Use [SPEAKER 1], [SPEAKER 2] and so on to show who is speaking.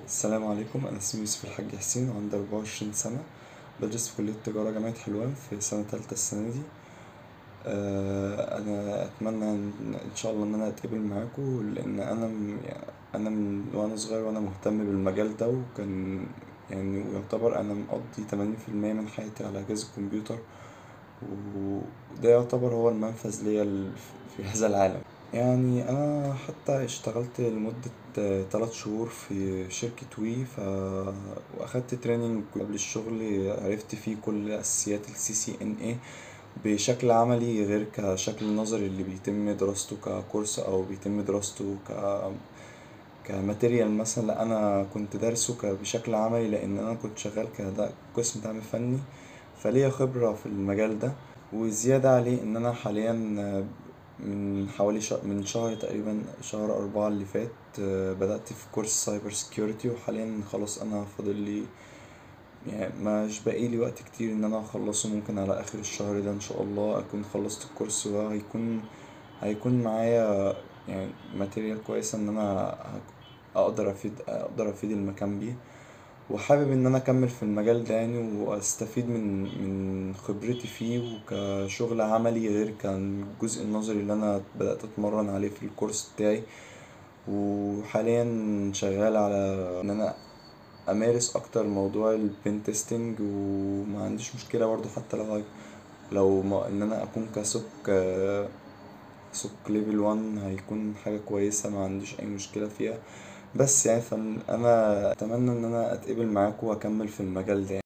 [SPEAKER 1] السلام عليكم أنا اسمي يوسف الحاج حسين وعندي أربعة وعشرين سنة بدرس في كلية تجارة جامعة حلوان في سنة تالتة السنة دي آه، أنا أتمنى إن إن شاء الله إن أنا أتقبل معاكوا لأن أنا م- أنا من وأنا صغير وأنا مهتم بالمجال ده وكان يعني يعتبر أنا مقضي تمانين في المية من حياتي على جهاز الكمبيوتر وده يعتبر هو المنفذ ليا ال- في هذا العالم يعني أنا حتى اشتغلت لمدة تلات شهور في شركة وي ف... وأخدت تريننج قبل الشغل عرفت فيه كل أساسيات ال CCNA بشكل عملي غير كشكل نظري اللي بيتم دراسته ككورس أو بيتم دراسته ك كماتيريال مثلا لأ أنا كنت دارسه ك- بشكل عملي لأن أنا كنت شغال كده قسم دعم فني فليا خبرة في المجال ده وزيادة عليه إن أنا حاليا من حوالي ش... من شهر تقريبا شهر أربعة اللي فات بدأت في كورس سايبر سيكيورتي وحاليا خلاص أنا فاضلي يعني مش باقيلي وقت كتير إن أنا أخلصه ممكن على آخر الشهر ده إن شاء الله أكون خلصت الكورس وهيكون هيكون معايا يعني ماتيريال كويسة إن أنا هك- أقدر أفيد أقدر أفيد المكان بيه وحابب إن أنا أكمل في المجال ده يعني وأستفيد من من خبرتي فيه وكشغل عملي غير كان الجزء النظري اللي أنا بدأت أتمرن عليه في الكورس بتاعي وحاليا شغال على إن أنا أمارس أكتر موضوع البين تيستنج ومعنديش مشكلة برضه حتى لو هي لو ما إن أنا أكون كسوك سوك ليفل وان هيكون حاجة كويسة معنديش أي مشكلة فيها بس يعني فأنا أتمنى إن أنا أتقبل معاكوا وأكمل في المجال ده.